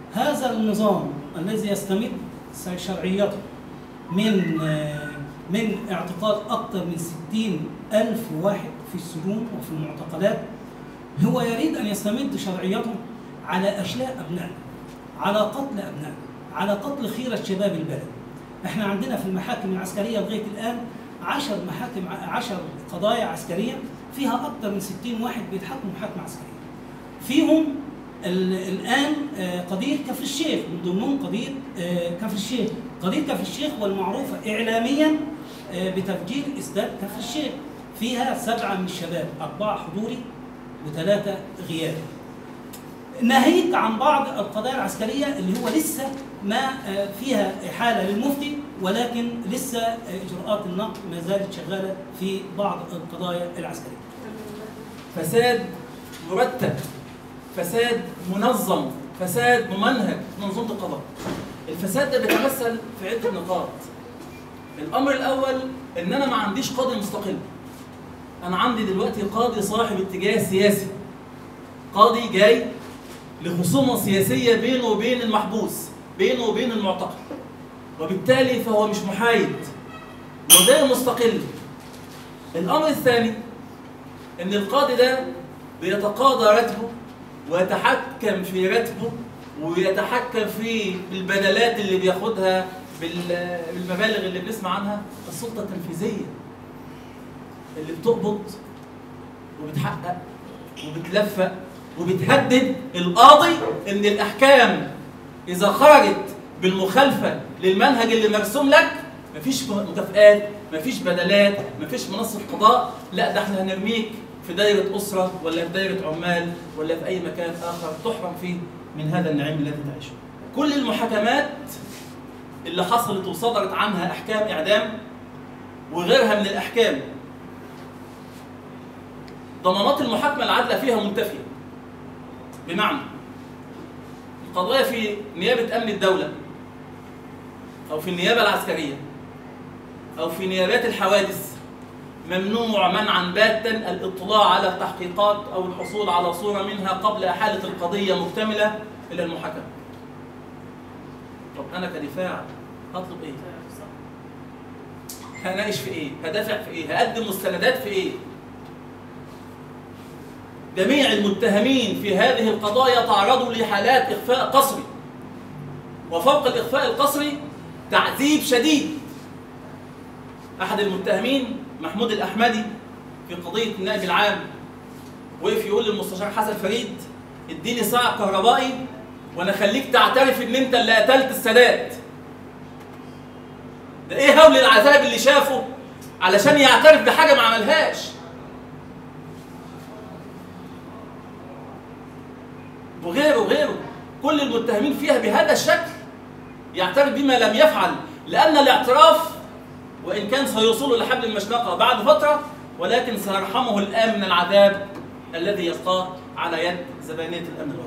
هذا النظام الذي يستمد شرعيته من من اعتقال أكثر من 60 ألف واحد في السجون وفي المعتقلات هو يريد أن يستمد شرعيته على أشلاء أبنائنا على قتل أبنائنا على قتل خيرة شباب البلد احنا عندنا في المحاكم العسكرية لغاية الآن عشر محاكم عشر قضايا عسكرية فيها أكثر من 60 واحد بيتحكموا محاكمة عسكرية فيهم ال- الآن آه، قضية كفر الشيخ من ضمنهم قضية آه، كفر الشيخ قضية كفر الشيخ والمعروفة إعلاميا آه، بتفجير إسداد كفر الشيخ فيها سبعة من الشباب أربعة حضوري وثلاثة غيابي ناهيك عن بعض القضايا العسكرية اللي هو لسه ما آه، فيها إحالة للمفتي ولكن لسه آه، إجراءات النقد ما زالت شغالة في بعض القضايا العسكرية فساد مرتب فساد منظم فساد ممنهج في منظومه القضاء الفساد ده بيتمثل في عده نقاط الامر الاول ان انا ما عنديش قاضي مستقل انا عندي دلوقتي قاضي صاحب اتجاه سياسي قاضي جاي لخصومه سياسيه بينه وبين المحبوس بينه وبين المعتقل وبالتالي فهو مش محايد وغير مستقل الامر الثاني ان القاضي ده بيتقاضى راتبه ويتحكم في راتبه ويتحكم في البدلات اللي بياخدها بال- بالمبالغ اللي بنسمع عنها السلطه التنفيذيه اللي بتقبض وبتحقق وبتلفق وبتهدد القاضي ان الاحكام اذا خرجت بالمخالفه للمنهج اللي مرسوم لك مفيش مكافآت مفيش بدلات مفيش منصه قضاء لا ده احنا هنرميك في دايره اسره ولا في دايره عمال ولا في اي مكان اخر تحرم فيه من هذا النعيم الذي تعيشه كل المحاكمات اللي حصلت وصدرت عنها احكام اعدام وغيرها من الاحكام ضمانات المحاكمه العادله فيها منتفيه بمعنى القضايا في نيابه امن الدوله او في النيابه العسكريه او في نيابات الحوادث ممنوع منعا باتا الاطلاع على التحقيقات او الحصول على صوره منها قبل احاله القضيه مكتمله الى المحاكمه. طب انا كدفاع هطلب ايه؟ هناقش في ايه؟ هدافع في ايه؟ هقدم مستندات في ايه؟ جميع المتهمين في هذه القضايا تعرضوا لحالات اخفاء قسري وفوق الاخفاء القسري تعذيب شديد احد المتهمين محمود الاحمدي في قضيه النائب العام وقف يقول للمستشار حسن فريد اديني ساعه كهربائي وانا اخليك تعترف ان انت اللي قتلت السادات ده ايه هول العذاب اللي شافه علشان يعترف بحاجه ما عملهاش وغيره وغيره كل المتهمين فيها بهذا الشكل يعترف بما لم يفعل لان الاعتراف وان كان سيوصل لحبل المشنقه بعد فتره ولكن سيرحمه الان من العذاب الذي يلقاه على يد زبانيه الامن الوطني